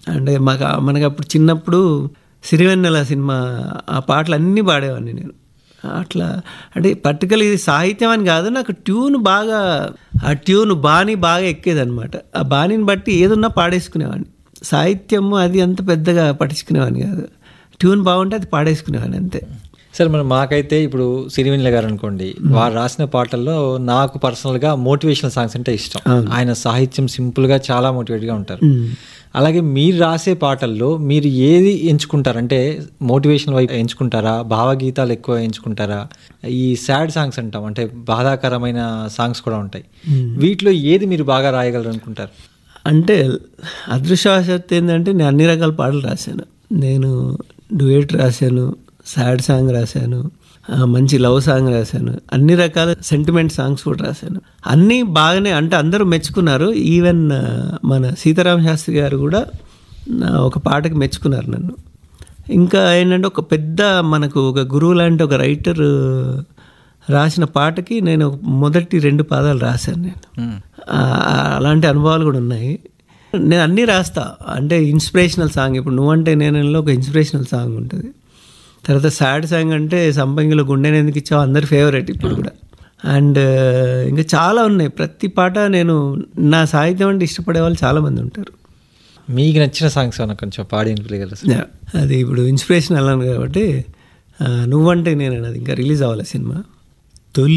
అంటే మాకు మనకు అప్పుడు చిన్నప్పుడు సిరివెన్నెల సినిమా ఆ పాటలు అన్నీ పాడేవాడిని నేను అట్లా అంటే పర్టికులర్ ఇది సాహిత్యం అని కాదు నాకు ట్యూన్ బాగా ఆ ట్యూన్ బాణి బాగా ఎక్కేదన్నమాట ఆ బాణిని బట్టి ఏదున్నా పాడేసుకునేవాడిని సాహిత్యము అది అంత పెద్దగా పట్టించుకునేవాడిని కాదు ట్యూన్ బాగుంటే అది పాడేసుకునేవాడిని అంతే సరే మరి మాకైతే ఇప్పుడు సిరివెన్నెల గారు అనుకోండి వారు రాసిన పాటల్లో నాకు పర్సనల్గా మోటివేషనల్ సాంగ్స్ అంటే ఇష్టం ఆయన సాహిత్యం సింపుల్గా చాలా మోటివేట్గా ఉంటారు అలాగే మీరు రాసే పాటల్లో మీరు ఏది ఎంచుకుంటారు అంటే మోటివేషన్ వైపు ఎంచుకుంటారా భావగీతాలు ఎక్కువ ఎంచుకుంటారా ఈ సాడ్ సాంగ్స్ అంటాం అంటే బాధాకరమైన సాంగ్స్ కూడా ఉంటాయి వీటిలో ఏది మీరు బాగా రాయగలరు అనుకుంటారు అంటే అదృష్టవశాత్తు ఏంటంటే నేను అన్ని రకాల పాటలు రాశాను నేను డ్యూయేట్ రాశాను సాడ్ సాంగ్ రాశాను ఆ, మంచి లవ్ సాంగ్ రాశాను అన్ని రకాల సెంటిమెంట్ సాంగ్స్ కూడా రాశాను అన్నీ బాగానే అంటే అందరూ మెచ్చుకున్నారు ఈవెన్ ఆ, మన సీతారామ శాస్త్రి గారు కూడా నా ఒక పాటకి మెచ్చుకున్నారు నన్ను ఇంకా ఏంటంటే ఒక పెద్ద మనకు ఒక గురువు లాంటి ఒక రైటర్ రాసిన పాటకి నేను మొదటి రెండు పాదాలు రాశాను నేను ఆ, అలాంటి అనుభవాలు కూడా ఉన్నాయి నేను అన్నీ రాస్తా అంటే ఇన్స్పిరేషనల్ సాంగ్ ఇప్పుడు నువ్వంటే నేనులో ఒక ఇన్స్పిరేషనల్ సాంగ్ ఉంటుంది తర్వాత సాడ్ సాంగ్ అంటే సంపంగిలో గుండెని ఎందుకు ఇచ్చావు అందరి ఫేవరెట్ ఇప్పుడు కూడా అండ్ ఇంకా చాలా ఉన్నాయి ప్రతి పాట నేను నా సాహిత్యం అంటే ఇష్టపడే వాళ్ళు చాలామంది ఉంటారు మీకు నచ్చిన సాంగ్స్ ఏమైనా కొంచెం పాడి వినిపించగలరు అది ఇప్పుడు ఇన్స్పిరేషన్ అన్నాను కాబట్టి ఆ, నువ్వంటే నేను అది ఇంకా రిలీజ్ అవ్వాలి సినిమా